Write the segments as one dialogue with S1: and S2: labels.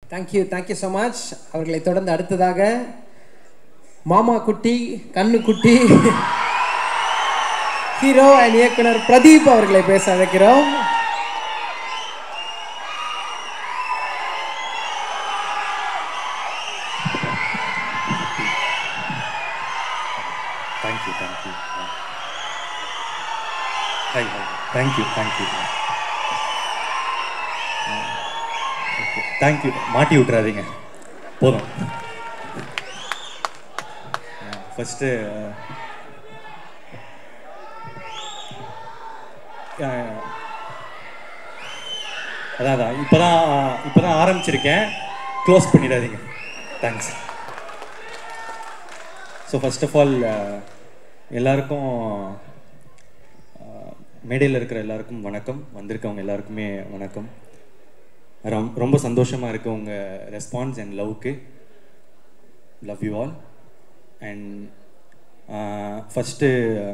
S1: thank you thank you so much அவர்களை தொடர்ந்து அடுத்ததாக மாமா குட்டி கண்ணு குட்டி ஹீரோ அண்ட் இயக்குனர் பிரதீப் அவர்களை பேச அழைக்கிறோம்
S2: thank you thank you hi hi thank you thank you okay thank you மாட்டி விட்றாதீங்க போதும் ஃபஸ்ட்டு அதான் அதான் இப்போ தான் இப்போ தான் ஆரம்பிச்சிருக்கேன் க்ளோஸ் பண்ணிடாதீங்க thanks so first of all எல்லாருக்கும் மேடையில் இருக்கிற எல்லாருக்கும் வணக்கம் வந்திருக்கவங்க எல்லாருக்குமே வணக்கம் ரொம் ரொம்ப சந்தோஷமாக இருக்கு உங்கள் ரெஸ்பான்ஸ் அண்ட் லவ்க்கு love you all and first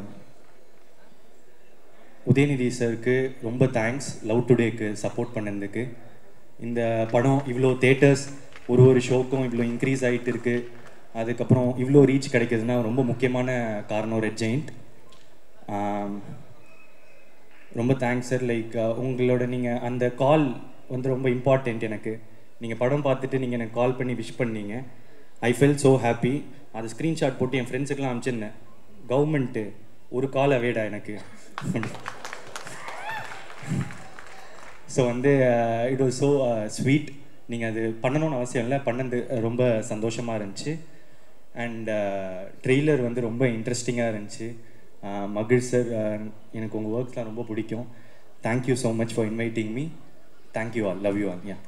S2: Udhayanidhi சருக்கு ரொம்ப தேங்க்ஸ் லவ் டுடேக்கு சப்போர்ட் பண்ணதுக்கு இந்த படம் இவ்வளோ தேட்டர்ஸ் ஒரு ஒரு ஷோக்கும் இவ்வளோ இன்க்ரீஸ் ஆகிட்டு இருக்கு அதுக்கப்புறம் இவ்வளோ ரீச் கிடைக்குதுன்னா ரொம்ப முக்கியமான காரணம் ரெட் ஜெயிண்ட் ரொம்ப தேங்க்ஸ் சார் லைக் உங்களோட நீங்கள் அந்த கால் வந்து ரொம்ப இம்பார்ட்டண்ட் எனக்கு நீங்கள் படம் பார்த்துட்டு நீங்கள் எனக்கு கால் பண்ணி விஷ் பண்ணீங்க ஐ ஃபெல் ஸோ ஹாப்பி அது ஸ்க்ரீன்ஷாட் போட்டு என் ஃப்ரெண்ட்ஸுக்கெலாம் அனுப்பிச்சிருந்தேன் கவர்மெண்ட்டு ஒரு கால் அவேடா எனக்கு ஸோ வந்து இட் வாஸ் ஸோ ஸ்வீட் நீங்கள் அது பண்ணணும்னு அவசியம் இல்லை பண்ணது ரொம்ப சந்தோஷமாக இருந்துச்சு அண்ட் ட்ரெய்லர் வந்து ரொம்ப இன்ட்ரெஸ்டிங்காக இருந்துச்சு மகிழ் சார் எனக்கு உங்கள் ஒர்க்ஸ்லாம் ரொம்ப பிடிக்கும் thank you so much for inviting me thank you all love you all yeah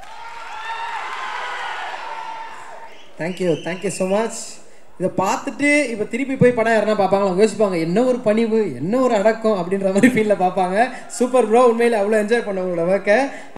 S1: thank you thank you so much இதை பார்த்துட்டு இப்போ திருப்பி போய் படம் யாருன்னா பார்ப்பாங்க அவங்க யோசிப்பாங்க என்ன ஒரு பணிவு என்ன ஒரு அடக்கம் அப்படின்ற மாதிரி ஃபீலில் பார்ப்பாங்க சூப்பர் ப்ரோ உண்மையில் அவ்வளோ என்ஜாய் பண்ண உங்களோட ஒர்க்கை